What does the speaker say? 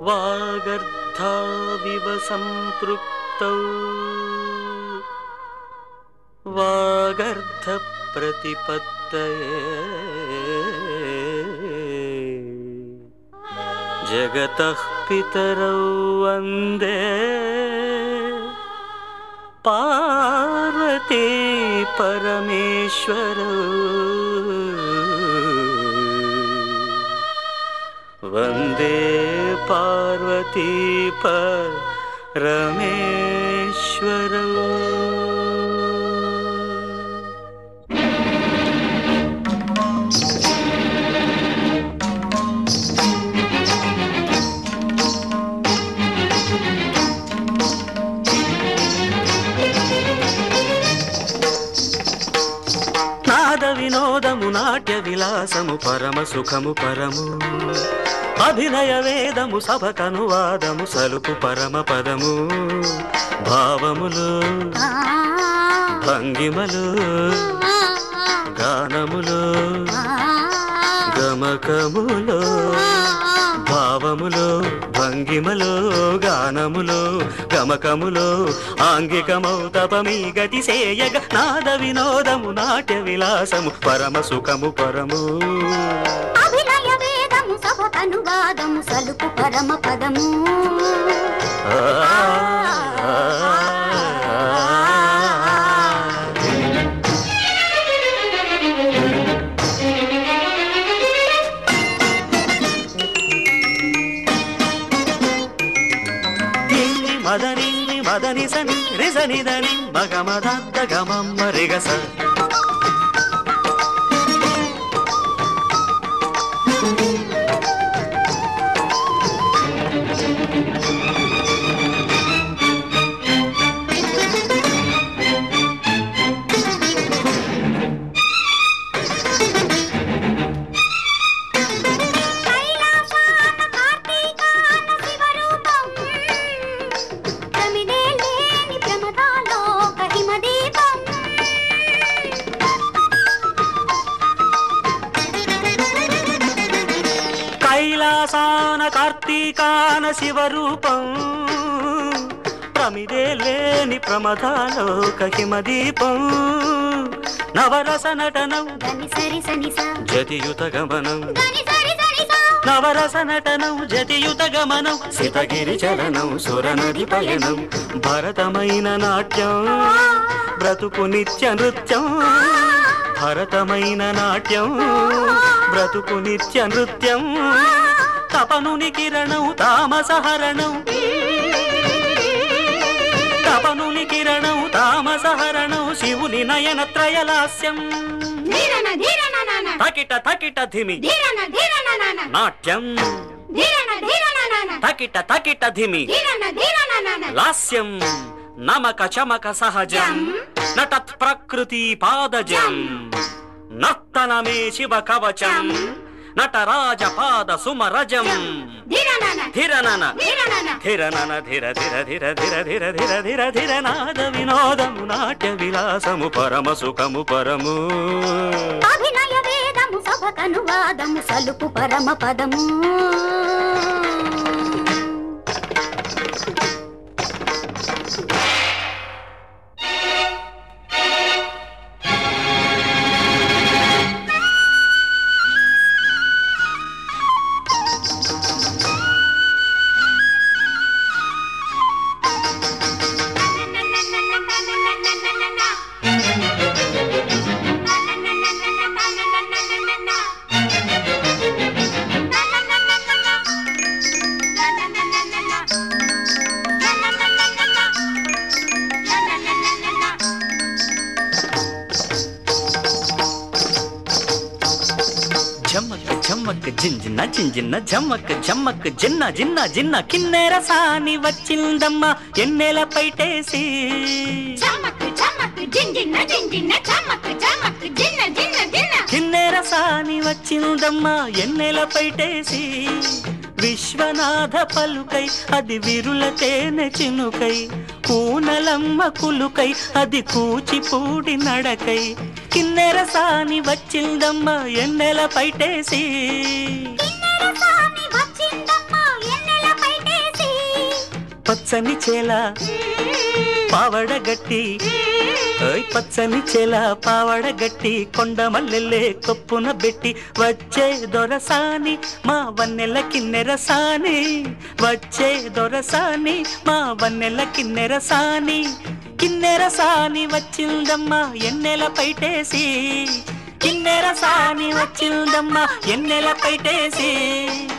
వాగర్ధావివ సంపృక్తౌ వాగర్ధ ప్రతిపత్తయే జగతః పితరౌ వందే పార్వతీ పరమేశ్వరౌ వందే పార్వతీ పరమేశ్వరౌ నాద వినోదము నాట్య విలాసము పరమ సుఖము పరము అభినయ వేదము సభకనువాదము సలుపు పరమ పదము భావములు భంగిమలు గానములు గమకములు భావములు భంగిమలు గానములు గమకములు ఆంగికమౌ తపమీ గతి సేయగ నాద వినోదము నాట్య విలాసము పరమ సుఖము పరము అభినయ వేదము సభకనువాదము సలుపు పరమ పదము ఆ, ఆ, ఆ. నిన్ని మదనిన్ని మదని సని రిసనిదని మగమదద్ద గమమ్మ రిగస కైలాసాన కార్తీకాన శివరూపం ప్రమిదే లేని ప్రమదాలోక హిమదీపం కైలాసాన కార్తీకాన శివరూపం ప్రమిదే లేని ప్రమదాలోక హిమదీపం నవరస నటనం దని సరి సని సా జతియుత గమనం దని సరి సని సా నవరస నటనం జతియుత గమనం సితగిరి చలనం సురనది పయనం భరతమైన నాట్యం బ్రతుకు నిత్య నృత్యం భరతమైన నాట్యం బ్రతుకు నిత్య నృత్యం తపనుని కిరణం తామసహరణం తపనుని కిరణం తామసహరణం శివుని నయన త్రయలాస్యం ధీరన ధీరన నాన తకిట తకిట ధిమి ధీరన ధీరన నాన నాట్యం ధీరన ధీరన నాన తకిట తకిట ధిమి ధీరన ధీరన నాన లాస్యం నమక చమక సహజం నటత్ ప్రకృతి పాదజం నర్తనమే శివ కవచం నటరాజ పాద సుమరజం ధీరన ధిరనన ధీరన ధిరనన ధిర ధిర ధిర ధిర ధిర ధిర ధిర ధిర నాద వినోదము నాట్య విలాసము పరమ సుఖము పరము అభినయ వేదము సభకనువాదము సలుపు పరమ పదము జమ్మక్ జమ్మక్ జింజిన్న జింజిన్న జమ్మక్ జమ్మక్ జిన్న జిన్న జిన్న కిన్నెర సాని వచ్చిందమ్మ ఎన్నెల పైటేసి చమక్ చమక్ జింజిన్న జింజిన్న చమక్ చమక్ జిన్న జిన్న జిన్న కిన్నెర సాని వచ్చిందమ్మ ఎన్నెల పైటేసి విశ్వనాథ పలుకై అది విరుల తేనె చినుకై కూనలమ్మ కులుకై అది కూచిపూడి నడకై కిన్నెర సాని వచ్చిందమ్మ ఎన్నెల పైటేసి కిన్నెర సాని వచ్చిందమ్మ ఎన్నెల పైటేసి పచ్చని చేల పావడగట్టి ఓయ్ పచ్చని చేల పావడగట్టి కొండ మల్లెల్లే కొప్పున పెట్టి వచ్చే దొరసాని మా వన్నెల కిన్నెరసాని వచ్చే దొరసాని మా వన్నెల కిన్నెరసాని కిన్నెరసాని వచ్చిందమ్మా ఎన్నెల పైటేసి కిన్నెరసాని వచ్చిందమ్మా ఎన్నెల పైటేసి